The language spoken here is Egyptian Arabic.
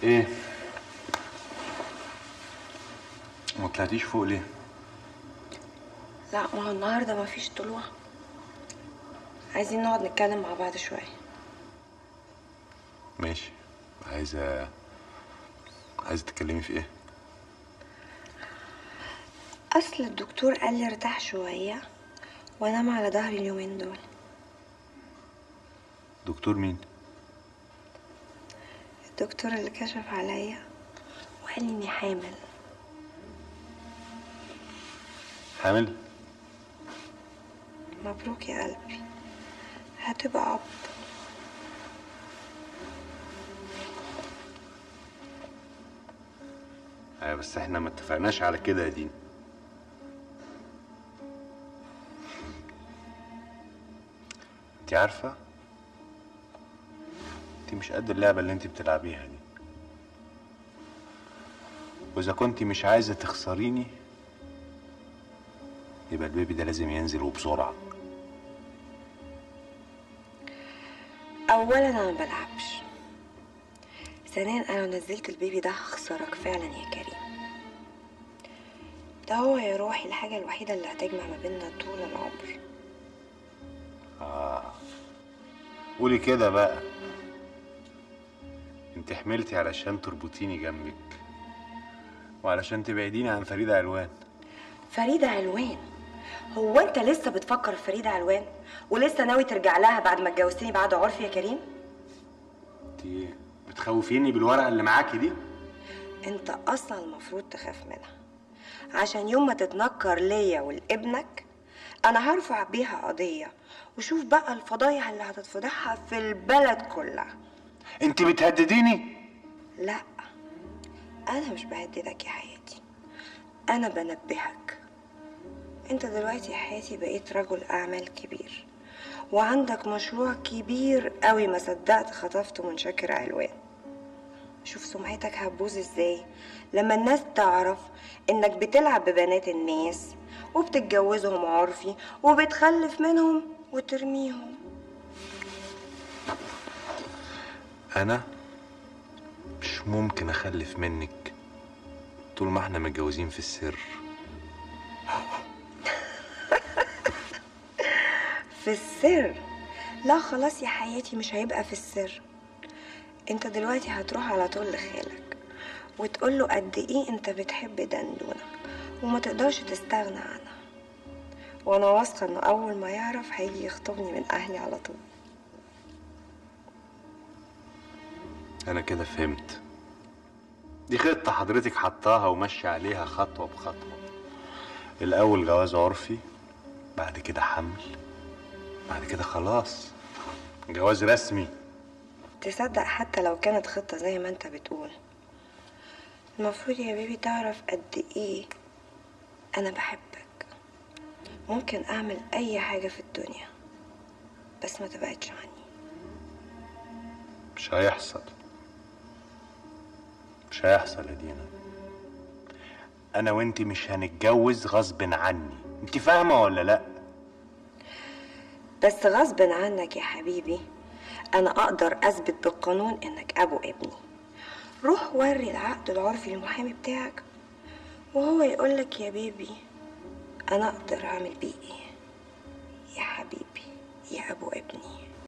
ايه ما طلعتيش فوق ليه لا ما هو النهارده ما فيش طلوع عايزين نقعد نتكلم مع بعض شويه ماشي عايزه عايزه تتكلمي في ايه اصل الدكتور قال لي ارتاح شويه وانام على ظهري اليومين دول دكتور مين الدكتور اللي كشف عليا وقال لي اني حامل حامل مبروك يا قلبي هتبقى اب ايوه بس احنا ما اتفقناش على كده يا دين انت عارفه انت مش قد اللعبه اللي انت بتلعبيها دي واذا كنت مش عايزه تخسريني يبقى البيبي ده لازم ينزل وبسرعه اولا انا ما بلعبش ثانيا انا لو نزلت البيبي ده هخسرك فعلا يا كريم ده هو يا روحي الحاجة الوحيدة اللي هتجمع ما بيننا طول العمر اه قولي كده بقى انت حملتي علشان تربطيني جنبك وعلشان تبعديني عن فريدة علوان فريدة علوان هو انت لسه بتفكر في فريدة علوان ولسه ناوي ترجع لها بعد ما اتجوزتني بعد عرفي يا كريم انت بتخوفيني بالورقة اللي معاكي دي انت اصلا المفروض تخاف منها عشان يوم ما تتنكر ليا ولابنك انا هرفع بيها قضية وشوف بقى الفضايح اللي هتتفضحها في البلد كلها انت بتهدديني لا انا مش بهددك يا حياتي انا بنبهك انت دلوقتي يا حياتي بقيت رجل اعمال كبير وعندك مشروع كبير قوي ما صدقت خطفته من شاكر علوان شوف سمعتك هتبوظ ازاي لما الناس تعرف انك بتلعب ببنات الناس وبتتجوزهم عرفي وبتخلف منهم وترميهم انا مش ممكن اخلف منك طول ما احنا متجوزين في السر في السر لا خلاص يا حياتي مش هيبقى في السر انت دلوقتي هتروح على طول لخالك وتقول له قد ايه انت بتحب دندونة وما تقدرش تستغنى عنها وانا واثقة انه اول ما يعرف هيجي يخطبني من اهلي على طول انا كده فهمت دي خطة حضرتك حطاها وماشية عليها خطوة بخطوة الأول جواز عرفي بعد كده حمل بعد كده خلاص جواز رسمي تصدق حتى لو كانت خطة زي ما انت بتقول المفروض يا بيبي تعرف قد ايه انا بحبك ممكن اعمل اي حاجة في الدنيا بس ما تبعدش عني مش هيحصل مش هيحصل يا دينا انا وانت مش هنتجوز غصب عني انت فاهمه ولا لا بس غصب عنك يا حبيبي انا اقدر اثبت بالقانون انك ابو ابني روح وري العقد العرفي للمحامي بتاعك وهو يقولك يا بيبي انا اقدر اعمل بيه ايه يا حبيبي يا ابو ابني